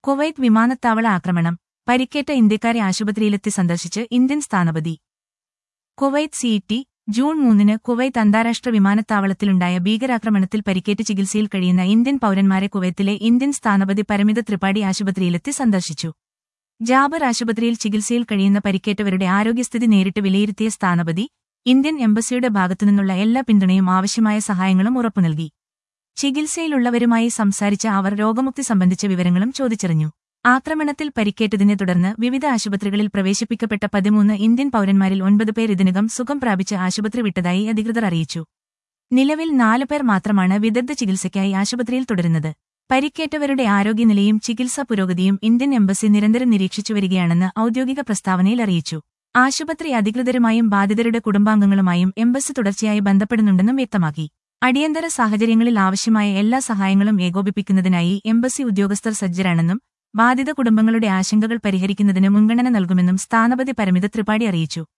Kuwait വിമാനത്താവള ആക്രമണം പരിക്കേറ്റ ഇന്ത്യക്കാരെ ആശുപത്രിയിലെത്തി സന്ദർശിച്ച് ഇന്ത്യൻ സ്ഥാനപതി കുവൈറ്റ് സിഇടി ജൂൺ മൂന്നിന് കുവൈത്ത് അന്താരാഷ്ട്ര വിമാനത്താവളത്തിലുണ്ടായ ഭീകരാക്രമണത്തിൽ പരിക്കേറ്റ് ചികിത്സയിൽ കഴിയുന്ന ഇന്ത്യൻ പൌരന്മാരെ കുവൈത്തിലെ ഇന്ത്യൻ സ്ഥാനപതി പരമിത ത്രിപാഠി ആശുപത്രിയിലെത്തി സന്ദർശിച്ചു ജാബർ ആശുപത്രിയിൽ ചികിത്സയിൽ കഴിയുന്ന പരിക്കേറ്റവരുടെ ആരോഗ്യസ്ഥിതി നേരിട്ട് വിലയിരുത്തിയ സ്ഥാനപതി ഇന്ത്യൻ എംബസിയുടെ ഭാഗത്തുനിന്നുള്ള എല്ലാ പിന്തുണയും ആവശ്യമായ സഹായങ്ങളും ഉറപ്പു നൽകി ചികിത്സയിലുള്ളവരുമായി സംസാരിച്ച അവർ രോഗമുക്തി സംബന്ധിച്ച വിവരങ്ങളും ചോദിച്ചറിഞ്ഞു ആക്രമണത്തിൽ പരിക്കേറ്റതിനെ തുടർന്ന് വിവിധ ആശുപത്രികളിൽ പ്രവേശിപ്പിക്കപ്പെട്ട പതിമൂന്ന് ഇന്ത്യൻ പൌരന്മാരിൽ ഒൻപത് പേർ ഇതിനകം സുഖം പ്രാപിച്ച് ആശുപത്രി വിട്ടതായി അധികൃതർ അറിയിച്ചു നിലവിൽ നാല് പേർ മാത്രമാണ് വിദഗ്ധ ചികിത്സയ്ക്കായി ആശുപത്രിയിൽ തുടരുന്നത് പരിക്കേറ്റവരുടെ ആരോഗ്യനിലയും ചികിത്സാ പുരോഗതിയും ഇന്ത്യൻ എംബസി നിരന്തരം നിരീക്ഷിച്ചുവരികയാണെന്ന് ഔദ്യോഗിക പ്രസ്താവനയിൽ അറിയിച്ചു ആശുപത്രി അധികൃതരുമായും ബാധിതരുടെ കുടുംബാംഗങ്ങളുമായും എംബസി തുടർച്ചയായി ബന്ധപ്പെടുന്നുണ്ടെന്നും വ്യക്തമാക്കി അടിയന്തര സാഹചര്യങ്ങളിൽ ആവശ്യമായ എല്ലാ സഹായങ്ങളും ഏകോപിപ്പിക്കുന്നതിനായി എംബസി ഉദ്യോഗസ്ഥർ സജ്ജരാണെന്നും ബാധിത കുടുംബങ്ങളുടെ ആശങ്കകൾ പരിഹരിക്കുന്നതിന് മുൻഗണന നൽകുമെന്നും സ്ഥാനപതി പരമിത ത്രിപാഠി അറിയിച്ചു